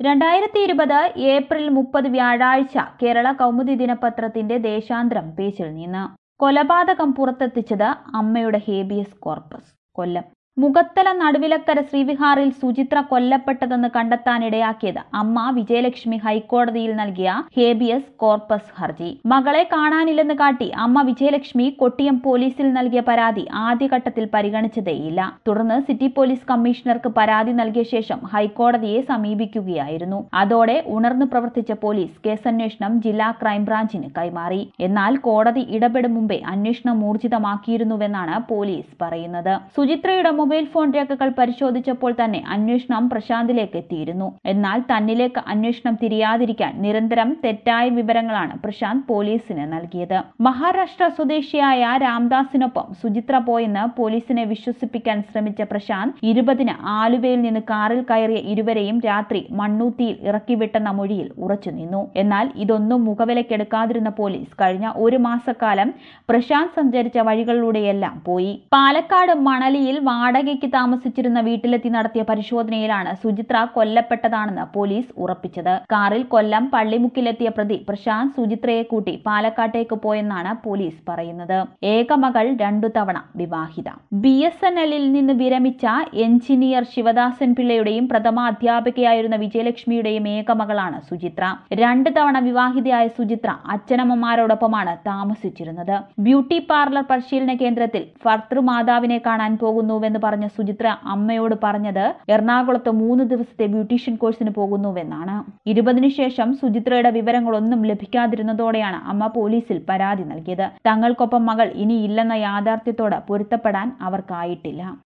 രണ്ടായിരത്തി ഇരുപത് ഏപ്രിൽ മുപ്പത് വ്യാഴാഴ്ച കേരള കൗമുദി ദിനപത്രത്തിന്റെ ദേശാന്തരം പേജിൽ നിന്ന് കൊലപാതകം പുറത്തെത്തിച്ചത് അമ്മയുടെ ഹേബിയസ് കോർപ്പസ് കൊല്ലം മുഖത്തല നടുവിലക്കര ശ്രീവിഹാറിൽ സുചിത്ര കൊല്ലപ്പെട്ടതെന്ന് കണ്ടെത്താനിടയാക്കിയത് അമ്മ വിജയലക്ഷ്മി ഹൈക്കോടതിയിൽ നൽകിയ ഹേബിയസ് കോർപ്പസ് ഹർജി മകളെ കാണാനില്ലെന്ന് കാട്ടി അമ്മ വിജയലക്ഷ്മി കൊട്ടിയം പോലീസിൽ നൽകിയ പരാതി ആദ്യഘട്ടത്തിൽ പരിഗണിച്ചതേയില്ല തുടർന്ന് സിറ്റി പോലീസ് കമ്മീഷണർക്ക് പരാതി നൽകിയ ശേഷം ഹൈക്കോടതിയെ സമീപിക്കുകയായിരുന്നു അതോടെ ഉണർന്നു പ്രവർത്തിച്ച പോലീസ് കേസന്വേഷണം ജില്ലാ ക്രൈംബ്രാഞ്ചിന് കൈമാറി എന്നാൽ കോടതി ഇടപെടും മുമ്പേ അന്വേഷണം ഊർജിതമാക്കിയിരുന്നുവെന്നാണ് പോലീസ് പറയുന്നത് സുചിത്രയുടെ മൊബൈൽ ഫോൺ രേഖകൾ പരിശോധിച്ചപ്പോൾ തന്നെ അന്വേഷണം പ്രശാന്തിലേക്ക് എത്തിയിരുന്നു എന്നാൽ തന്നിലേക്ക് അന്വേഷണം തിരിയാതിരിക്കാൻ നിരന്തരം തെറ്റായ വിവരങ്ങളാണ് പ്രശാന്ത് പോലീസിന് നൽകിയത് മഹാരാഷ്ട്ര സ്വദേശിയായ രാംദാസിനൊപ്പം സുചിത്ര പോയെന്ന് പോലീസിനെ വിശ്വസിപ്പിക്കാൻ ശ്രമിച്ച പ്രശാന്ത് ഇരുപതിന് ആലുവയിൽ നിന്ന് കാറിൽ കയറിയ ഇരുവരെയും രാത്രി മണ്ണൂത്തിയിൽ ഇറക്കിവിട്ടെന്ന മൊഴിയിൽ ഉറച്ചുനിന്നു എന്നാൽ ഇതൊന്നും മുഖവിലക്കെടുക്കാതിരുന്ന പോലീസ് കഴിഞ്ഞ ഒരു മാസക്കാലം പ്രശാന്ത് സഞ്ചരിച്ച വഴികളിലൂടെയെല്ലാം പോയി പാലക്കാട് മണലിയിൽ വാടകയ്ക്ക് താമസിച്ചിരുന്ന വീട്ടിലെത്തി നടത്തിയ പരിശോധനയിലാണ് സുചിത്ര കൊല്ലപ്പെട്ടതാണെന്ന് പോലീസ് ഉറപ്പിച്ചത് കാറിൽ കൊല്ലം പള്ളിമുക്കിലെത്തിയ പ്രതി പ്രശാന്ത് സുചിത്രയെ കൂട്ടി പാലക്കാട്ടേക്ക് പോയെന്നാണ് പോലീസ് പറയുന്നത് ഏകമകൾ രണ്ടു തവണ വിവാഹിത ബി എസ് എൻ എല്ലിൽ നിന്ന് വിരമിച്ച എഞ്ചിനീയർ ശിവദാസൻ പിള്ളയുടെയും പ്രഥമ അധ്യാപികയായിരുന്ന വിജയലക്ഷ്മിയുടെയും ഏകമകളാണ് സുചിത്ര രണ്ട് തവണ വിവാഹിതയായ സുചിത്ര അച്ഛനമ്മമാരോടൊപ്പമാണ് താമസിച്ചിരുന്നത് ബ്യൂട്ടി പാർലർ പരിശീലന കേന്ദ്രത്തിൽ ഭർത്തൃമാതാവിനെ കാണാൻ പോകുന്നുവെന്ന് പറഞ്ഞ സുചിത്ര അമ്മയോട് പറഞ്ഞത് എറണാകുളത്ത് മൂന്ന് ദിവസത്തെ ബ്യൂട്ടീഷ്യൻ കോഴ്സിന് പോകുന്നുവെന്നാണ് ഇരുപതിനു ശേഷം സുചിത്രയുടെ വിവരങ്ങളൊന്നും ലഭിക്കാതിരുന്നതോടെയാണ് അമ്മ പോലീസിൽ പരാതി നൽകിയത് തങ്ങൾക്കൊപ്പം മകൾ ഇനിയില്ലെന്ന യാഥാർത്ഥ്യത്തോട് പൊരുത്തപ്പെടാൻ അവർക്കായിട്ടില്ല